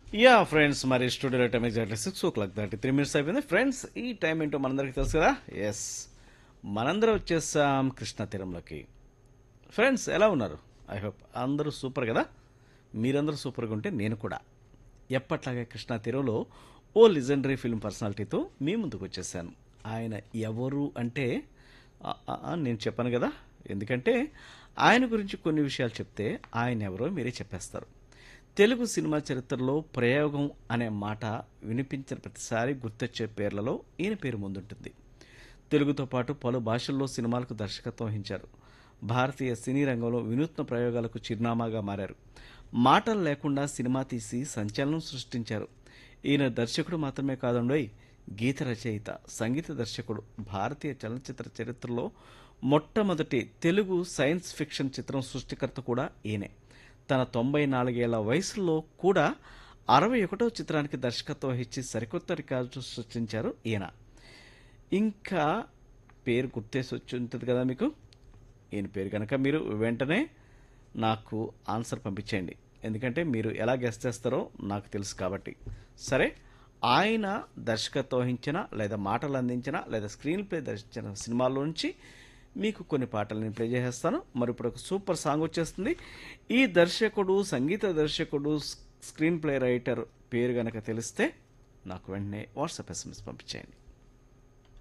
yeah friends మరి studio time exactly six o'clock thirty three minutes అయిపోయింది friends ఈ time ఏంటో మనందరికీ తెలుసు కదా ఎస్ మనందరం వచ్చేసాం కృష్ణ తీరంలోకి ఫ్రెండ్స్ ఎలా ఉన్నారు ఐ హోప్ అందరూ సూపర్ కదా మీరందరూ సూపర్గా ఉంటే నేను కూడా ఎప్పట్లాగే కృష్ణా తీరంలో ఓ లిజెండరీ ఫిల్మ్ పర్సనాలిటీతో మీ ముందుకు వచ్చేసాను ఆయన ఎవరు అంటే ఆ, ఆ, ఆ, నేను చెప్పాను కదా ఎందుకంటే ఆయన గురించి కొన్ని విషయాలు చెప్తే ఆయన ఎవరో మీరే చెప్పేస్తారు తెలుగు సినిమా చరిత్రలో ప్రయోగం అనే మాట వినిపించిన ప్రతిసారి గుర్తొచ్చే పేర్లలో ఈయన పేరు ముందుంటుంది తెలుగుతో పాటు పలు భాషల్లో సినిమాలకు దర్శకత్వం వహించారు భారతీయ సినీ రంగంలో వినూత్న ప్రయోగాలకు చిరునామాగా మారారు మాటలు లేకుండా సినిమా తీసి సంచలనం సృష్టించారు ఈయన దర్శకుడు మాత్రమే కాదండోయ్ గీత రచయిత సంగీత దర్శకుడు భారతీయ చలనచిత్ర చరిత్రలో మొట్టమొదటి తెలుగు సైన్స్ ఫిక్షన్ చిత్రం సృష్టికర్త కూడా ఈయనే తన తొంభై నాలుగేళ్ల వయసులో కూడా అరవై ఒకటో చిత్రానికి దర్శకత్వం వహించి సరికొత్త రికార్డు సృష్టించారు ఈయన ఇంకా పేరు గుర్తేసి వచ్చి ఉంటుంది కదా మీకు ఈయన పేరు కనుక మీరు వెంటనే నాకు ఆన్సర్ పంపించేయండి ఎందుకంటే మీరు ఎలా గెస్ట్ చేస్తారో నాకు తెలుసు కాబట్టి సరే ఆయన దర్శకత్వం వహించిన లేదా మాటలు అందించిన లేదా స్క్రీన్ ప్లే దర్శించిన సినిమాల్లో నుంచి మీకు కొన్ని పాటలు నేను ప్లే చేసేస్తాను మరి ఇప్పుడు ఒక సూపర్ సాంగ్ వచ్చేస్తుంది ఈ దర్శకుడు సంగీత దర్శకుడు స్క్రీన్ ప్లే రైటర్ పేరు గనక తెలిస్తే నాకు వెంటనే వాట్సాప్ ఎస్ఎంఎస్ పంపించేయండి